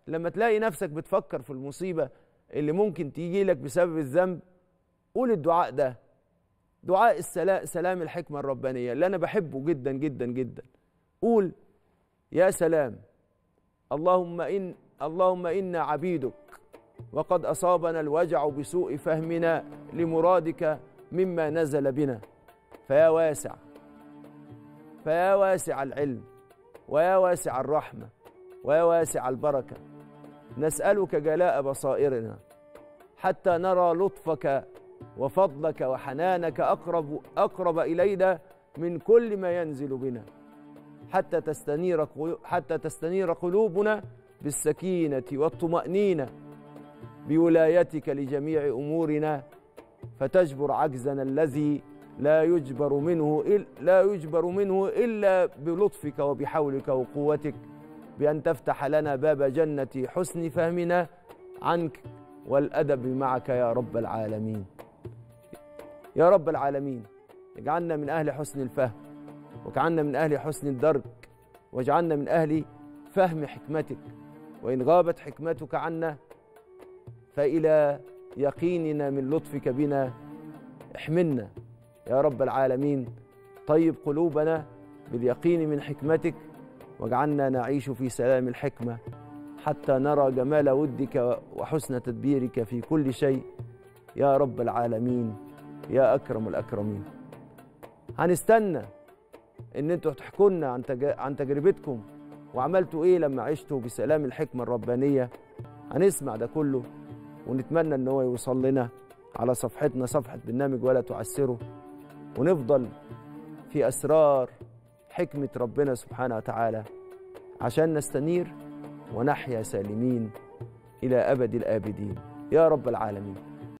لما تلاقي نفسك بتفكر في المصيبة اللي ممكن تيجي لك بسبب الذنب قول الدعاء ده دعاء السلام سلام الحكمة الربانية اللي أنا بحبه جدا جدا جدا قول يا سلام اللهم إن اللهم إنا عبيدك وقد أصابنا الوجع بسوء فهمنا لمرادك مما نزل بنا فيا واسع فيا واسع العلم ويا واسع الرحمة ويا واسع البركة نسألك جلاء بصائرنا حتى نرى لطفك وفضلك وحنانك أقرب أقرب إلينا من كل ما ينزل بنا حتى تستنير حتى تستنير قلوبنا بالسكينة والطمأنينة بولايتك لجميع أمورنا فتجبر عجزنا الذي لا يجبر منه لا يجبر منه إلا بلطفك وبحولك وقوتك بأن تفتح لنا باب جنة حسن فهمنا عنك والأدب معك يا رب العالمين يا رب العالمين اجعلنا من أهل حسن الفهم واجعلنا من أهل حسن الدرك واجعلنا من أهل فهم حكمتك وإن غابت حكمتك عنا فإلى يقيننا من لطفك بنا احملنا يا رب العالمين طيب قلوبنا باليقين من حكمتك واجعلنا نعيش في سلام الحكمة حتى نرى جمال ودك وحسن تدبيرك في كل شيء يا رب العالمين يا أكرم الأكرمين هنستنى ان انتوا تحكوا لنا عن عن تجربتكم وعملتوا ايه لما عشتوا بسلام الحكمه الربانيه هنسمع ده كله ونتمنى ان هو يوصل لنا على صفحتنا صفحه برنامج ولا تعسره ونفضل في اسرار حكمه ربنا سبحانه وتعالى عشان نستنير ونحيا سالمين الى ابد الابدين يا رب العالمين